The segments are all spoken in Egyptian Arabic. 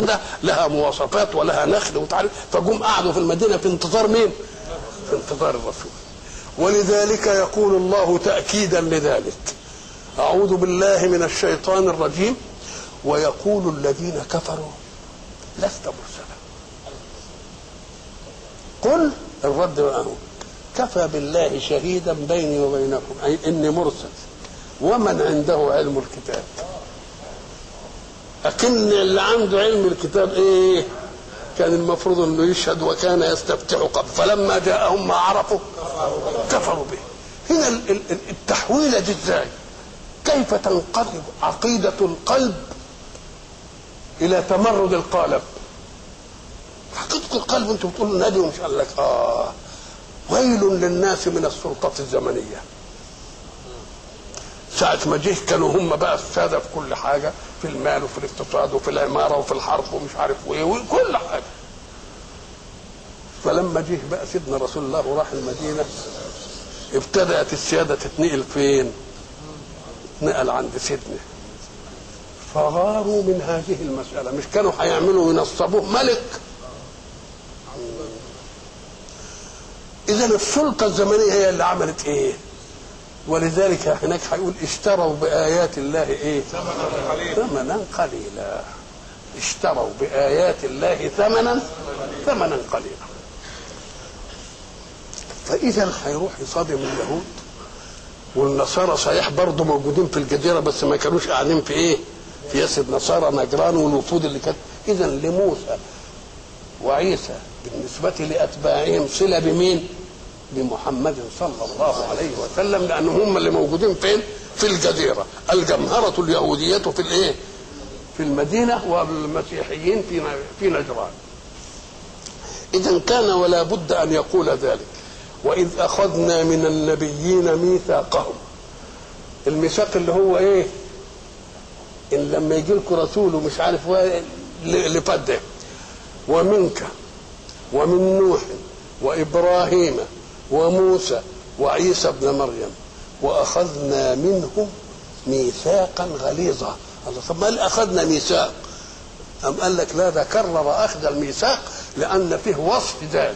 لوحدها لها مواصفات ولها نخل وتعرف فجم قعدوا في المدينه في انتظار مين؟ في انتظار الرسول ولذلك يقول الله تاكيدا لذلك اعوذ بالله من الشيطان الرجيم ويقول الذين كفروا لست مرسلا قل الرد معه كفى بالله شهيدا بيني وبينكم اي اني مرسل ومن عنده علم الكتاب أكن اللي عنده علم الكتاب ايه كان المفروض انه يشهد وكان يستفتح قبل فلما جاءهم ما عرفوا كفروا به هنا ال- ال- ال- التحويله دي ازاي كيف تنقلب عقيده القلب الى تمرد القالب عقيده القلب انتوا بتقولوا النبي ومش قال لك اه ويل للناس من السلطه الزمنيه ساعة ما جه كانوا هم بقى السادة في كل حاجة في المال وفي الاقتصاد وفي العمارة وفي الحرب ومش عارف وايه وكل حاجة فلما جه بقى سيدنا رسول الله وراح المدينة ابتدأت السيادة تتنقل فين؟ نقل عند سيدنا فغاروا من هذه المسألة مش كانوا هيعملوا ينصبوه ملك إذا السلطة الزمنية هي اللي عملت إيه؟ ولذلك هناك هيقول اشتروا بآيات الله ايه؟ ثمنا قليلا اشتروا بآيات الله ثمنا ثمنا قليلا فإذا هيروح يصادم اليهود والنصارى صحيح برضه موجودين في الجزيرة بس ما كانوش قاعدين في ايه؟ في ياسد نصارى نجران والوفود اللي كانت إذا لموسى وعيسى بالنسبة لأتباعهم صلة بمين؟ بمحمد صلى الله عليه وسلم لان هم اللي موجودين فين؟ في الجزيره، الجمهره اليهوديه في الايه؟ في المدينه والمسيحيين في في نجران. اذا كان ولا بد ان يقول ذلك واذ اخذنا من النبيين ميثاقهم. الميثاق اللي هو ايه؟ ان لما يجي لكم رسول ومش عارف لفده ومنك ومن نوح وابراهيم وموسى وعيسى ابن مريم واخذنا منهم ميثاقا غليظا الله طب ما اخذنا ميثاق أم قال لك لا ده كرر اخذ الميثاق لان فيه وصف ذات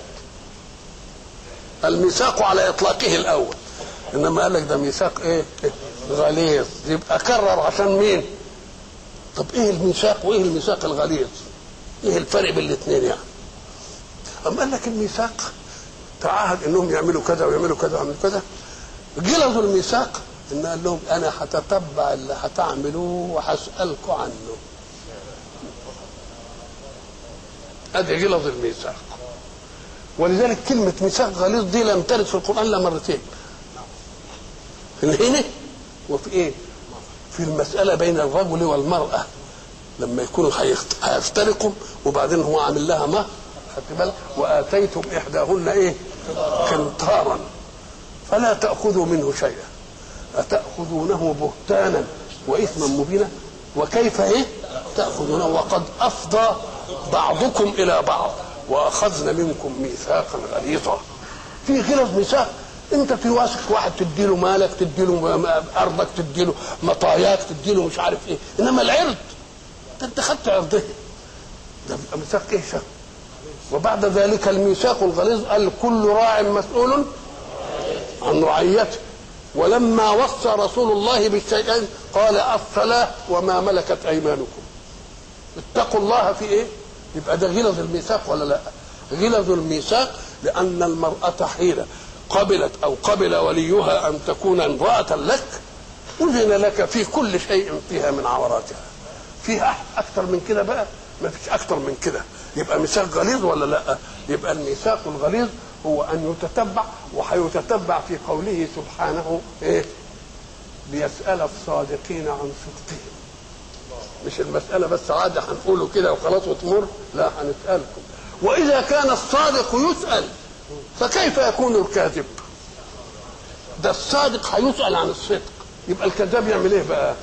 الميثاق على اطلاقه الاول انما قال لك ده ميثاق ايه غليظ يبقى كرر عشان مين طب ايه الميثاق وايه الميثاق الغليظ ايه الفرق بين الاثنين يعني أم قال لك الميثاق تعهد انهم يعملوا كذا ويعملوا كذا ويعملوا كذا جلدوا الميثاق ان قال لهم انا هتتبع اللي هتعملوه وهسالكم عنه ادي جلد الميثاق ولذلك كلمة ميثاق غليظ دي لم ترد في القرآن إلا مرتين في الهنا وفي إيه؟ في المسألة بين الرجل والمرأة لما يكونوا هيفترقوا وبعدين هو عامل لها مهر خدت بالك واتيتم احداهن ايه قنطارا فلا تاخذوا منه شيئا اتاخذونه بهتانا واثما مبينا وكيف ايه تاخذونه وقد افضى بعضكم الى بعض واخذنا منكم ميثاقا غليظا في غلظ ميثاق انت في واثق واحد تديله مالك تديله ارضك تديله مطاياك تديله مش عارف ايه انما العرض انت خدت عرضه ده بيبقى ميثاق ايه شك وبعد ذلك الميثاق الغليظ قال كل راع مسؤول عن رعيته ولما وصى رسول الله بالشيئين قال الصلاة وما ملكت أيمانكم اتقوا الله في إيه يبقى ده غلظ الميثاق ولا لا غلظ الميثاق لأن المرأة حين قبلت أو قبل وليها أن تكون امرأة لك أذن لك في كل شيء فيها من عوراتها فيها أكثر من كده بقى ما فيش أكثر من كده يبقى ميثاق غليظ ولا لا يبقى الميثاق الغليظ هو ان يتتبع وهيتتبع في قوله سبحانه ايه ليسال الصادقين عن صدقهم مش المساله بس عادي هنقوله كده وخلاص وتمر لا هنسالكم واذا كان الصادق يسال فكيف يكون الكاذب ده الصادق هيسال عن الصدق يبقى الكذاب يعمل ايه بقى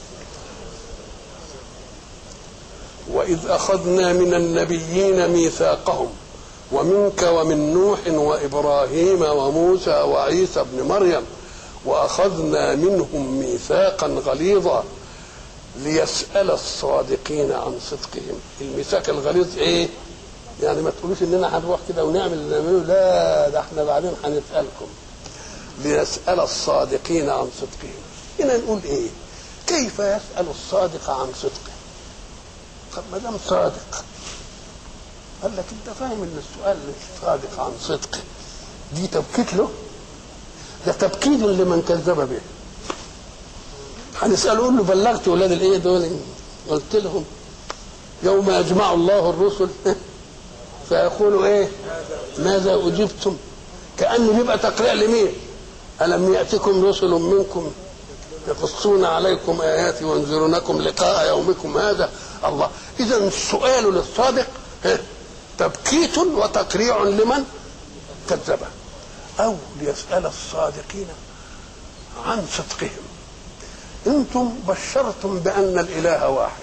وإذ أخذنا من النبيين ميثاقهم ومنك ومن نوح وإبراهيم وموسى وعيسى ابن مريم وأخذنا منهم ميثاقا غليظا ليسأل الصادقين عن صدقهم الميثاق الغليظ ايه يعني ما تقولوش اننا هنروح كده ونعمل اللي نعمله لا ده احنا بعدين هنسألكم ليسأل الصادقين عن صدقهم هنا نقول ايه كيف يسأل الصادق عن صدقه طب ما دام صادق قال لك انت فاهم ان السؤال الصادق عن صدقه دي تبكيت له ده تبكيت لمن كذب به هنسأله قول له بلغت ولاد الايه دول قلت لهم يوم يجمع الله الرسل فيقولوا ايه ماذا اجبتم كانه بيبقى تقريع لمين الم ياتكم رسل منكم يقصون عليكم اياتي وينذرونكم لقاء يومكم هذا الله اذا السؤال للصادق تبكيت وتقريع لمن كذبه او ليسال الصادقين عن صدقهم انتم بشرتم بان الاله واحد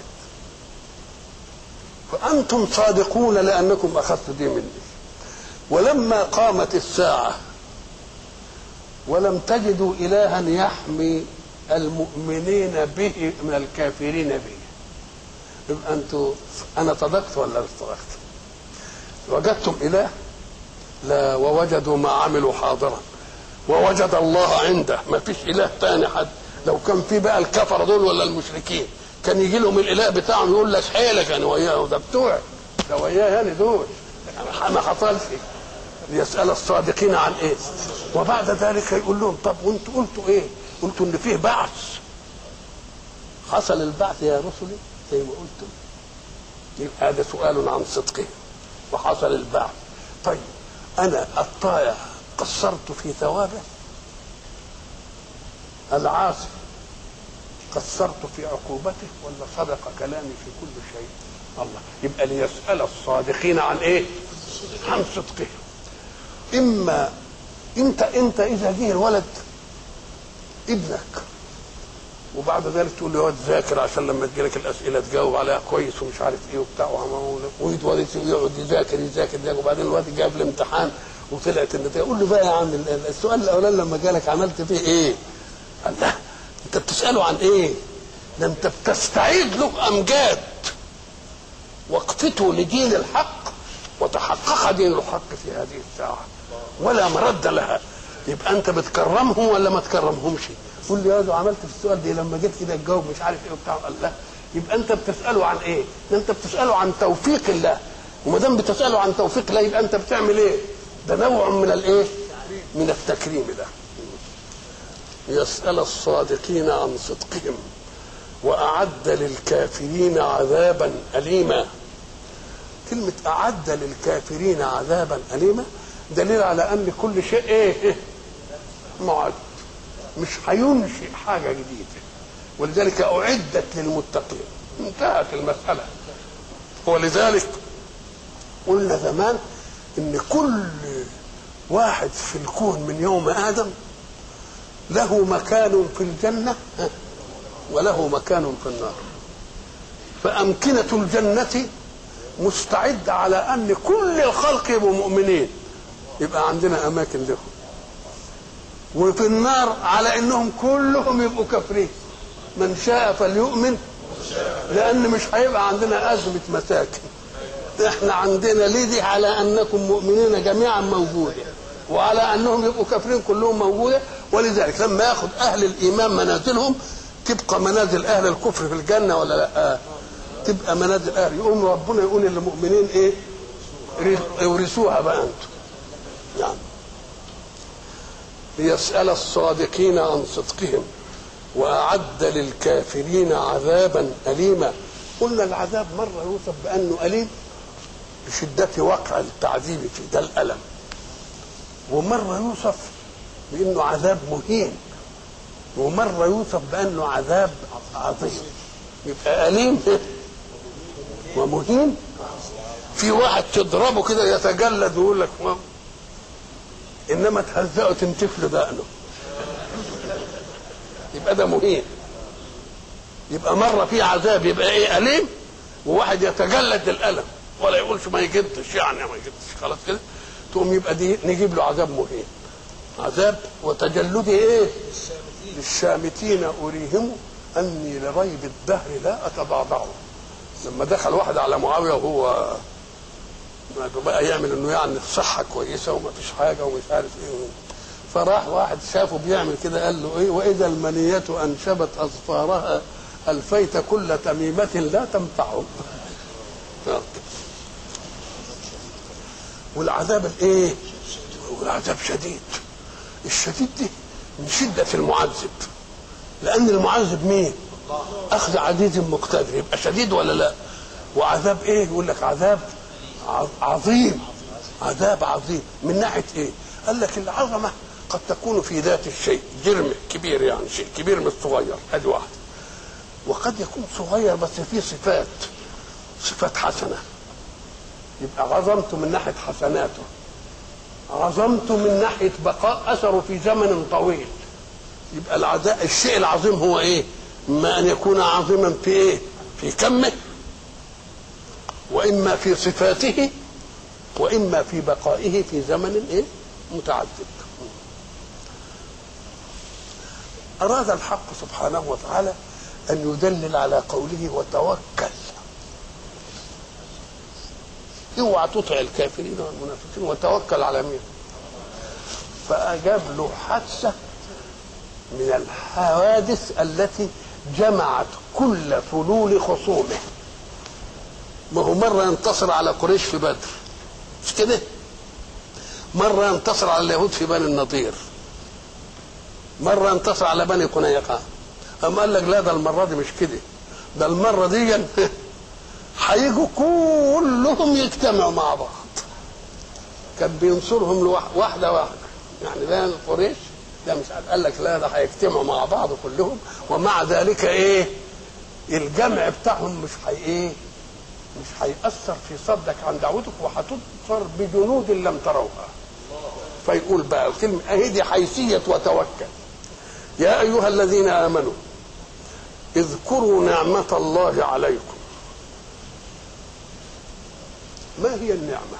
فانتم صادقون لانكم اخذتوا دي مني ولما قامت الساعه ولم تجدوا الها يحمي المؤمنين به من الكافرين به يبقى انتوا انا صدقت ولا مش صدقت وجدتم اله لا ووجدوا ما عملوا حاضرا ووجد الله عنده ما فيش اله تاني حد لو كان في بقى الكفره دول ولا المشركين كان يجي لهم الاله بتاعهم يقول لك حيلك انا وياه ده بتوع ده وياه يعني دول ما حصلش ليسال الصادقين عن ايه وبعد ذلك يقول لهم طب وانتوا قلتوا ايه قلتوا ان فيه بعث حصل البعث يا رسلي زي ما قلتم يبقى هذا سؤال عن صدقه وحصل البعث طيب انا الطائع قصرت في ثوابه العاصي قصرت في عقوبته ولا صدق كلامي في كل شيء الله يبقى ليسأل الصادقين عن ايه عن صدقهم اما انت انت اذا جه الولد ابنك وبعد ذلك تقول له يا واد ذاكر عشان لما تجيلك الاسئله تجاوب عليها كويس ومش عارف ايه وبتاع ويقعد يذاكر يذاكر يذاكر وبعدين الواد جاب الامتحان وطلعت النتيجه قول له بقى يا عم السؤال الاولاني لما جالك عملت فيه ايه؟ قال لا انت بتساله عن ايه؟ ده انت بتستعيد له امجاد وقفته لدين الحق وتحقق دين الحق في هذه الساعه ولا مرد لها يبقى انت بتكرمهم ولا ما تكرمهمش؟ قول لي يا عملت في السؤال دي لما جيت كده تجاوب مش عارف ايه وبتاع قال لا يبقى انت بتساله عن ايه؟ ده انت بتساله عن توفيق الله وما دام بتساله عن توفيق الله يبقى انت بتعمل ايه؟ ده نوع من الايه؟ من التكريم ده يسأل الصادقين عن صدقهم وأعد للكافرين عذابا أليما كلمة أعد للكافرين عذابا أليما دليل على أن كل شيء إيه معد مش هينشئ حاجة جديدة ولذلك أعدت للمتقين انتهت المسألة ولذلك قلنا زمان ان كل واحد في الكون من يوم ادم له مكان في الجنه وله مكان في النار فامكنه الجنه مستعده على ان كل الخلق يبقوا مؤمنين يبقى عندنا اماكن لهم وفي النار على انهم كلهم يبقوا كافرين من شاء فليؤمن لان مش هيبقى عندنا ازمه مساكن احنا عندنا ليه دي على انكم مؤمنين جميعا موجوده وعلى انهم يبقوا كافرين كلهم موجوده ولذلك لما ياخذ اهل الايمان منازلهم تبقى منازل اهل الكفر في الجنه ولا لا تبقى منازل اهل يقوم ربنا يقول للمؤمنين ايه اورثوها بقى انتم يعني ليسال الصادقين عن صدقهم واعد للكافرين عذابا اليما قلنا العذاب مره يوصف بانه اليم بشدة وقع التعذيب في ده الألم ومرة يوصف بأنه عذاب مهين ومرة يوصف بأنه عذاب عظيم يبقى أليم ومهين في واحد تضربه كده يتجلد ويقول لك ما انما تهزقه تنتف له دقنه يبقى ده مهين يبقى مره في عذاب يبقى ايه اليم وواحد يتجلد الالم ولا يقولش ما يجدش يعني ما يجدش خلاص كده تقوم يبقى دي نجيب له عذاب مهين عذاب وتجلده ايه للشامتين اريهم اني لريب الدهر لا اتضعضعه لما دخل واحد على معاويه وهو بقى يعمل انه يعني الصحه كويسه وما فيش حاجه ومش عارف ايه فراح واحد شافه بيعمل كده قال له ايه واذا المنيه انشبت اظفارها الفيت كل تميمه لا تنفعه والعذاب الايه والعذاب شديد الشديد دي من شده المعذب لان المعذب مين اخذ عزيز مقتدر يبقى شديد ولا لا وعذاب ايه يقول لك عذاب عظيم عذاب عظيم من ناحيه ايه قال لك العظمه قد تكون في ذات الشيء جرم كبير يعني شيء كبير مش صغير ادي واحد وقد يكون صغير بس فيه صفات صفات حسنه يبقى عظمته من ناحيه حسناته عظمته من ناحيه بقاء اثره في زمن طويل يبقى العذاب الشيء العظيم هو ايه؟ اما ان يكون عظيما في ايه؟ في كمه واما في صفاته واما في بقائه في زمن ايه؟ متعدد. اراد الحق سبحانه وتعالى ان يدلل على قوله وتوكل. اوعى تطع الكافرين والمنافقين وتوكل على مين؟ فاجاب له حادثه من الحوادث التي جمعت كل فلول خصومه ما هو مرة ينتصر على قريش في بدر مش كده مرة ينتصر على اليهود في بني النضير مرة ينتصر على بني قنيقة أما قال لك لا ده المرة دي مش كده ده المرة دي هيجوا كلهم يجتمعوا مع بعض كان بينصرهم واحدة واحدة يعني بين قريش لا مش عارف قال لك لا ده هيجتمعوا مع بعض كلهم ومع ذلك ايه الجمع بتاعهم مش هي ايه مش هيأثر في صدك عن دعوتك وهتنصر بجنود لم تروها فيقول بقى الكلمة اهي دي حيثية وتوكل يا أيها الذين آمنوا اذكروا نعمة الله عليكم ما هي النعمة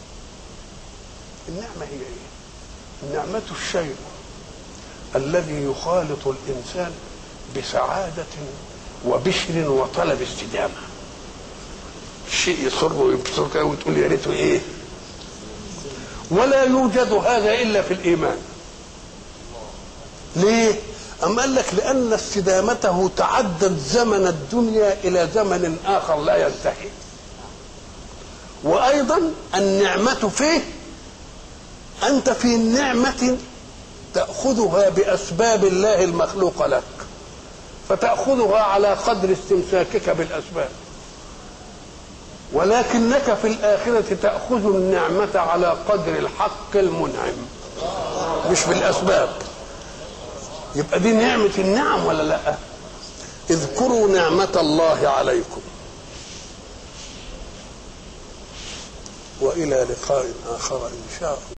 النعمة هي ايه النعمة الشيء الذي يخالط الانسان بسعاده وبشر وطلب استدامه الشيء يسر ويبصرك وتقول يا ريته ايه ولا يوجد هذا الا في الايمان ليه أم قال لك لأن استدامته تعدت زمن الدنيا إلى زمن آخر لا ينتهي وأيضا النعمة فيه أنت في نعمة تأخذها بأسباب الله المخلوقة لك فتأخذها على قدر استمساكك بالأسباب ولكنك في الآخرة تأخذ النعمة على قدر الحق المنعم مش بالأسباب يبقى دي نعمة النعم ولا لا اذكروا نعمة الله عليكم وإلى لقاء آخر إن شاء الله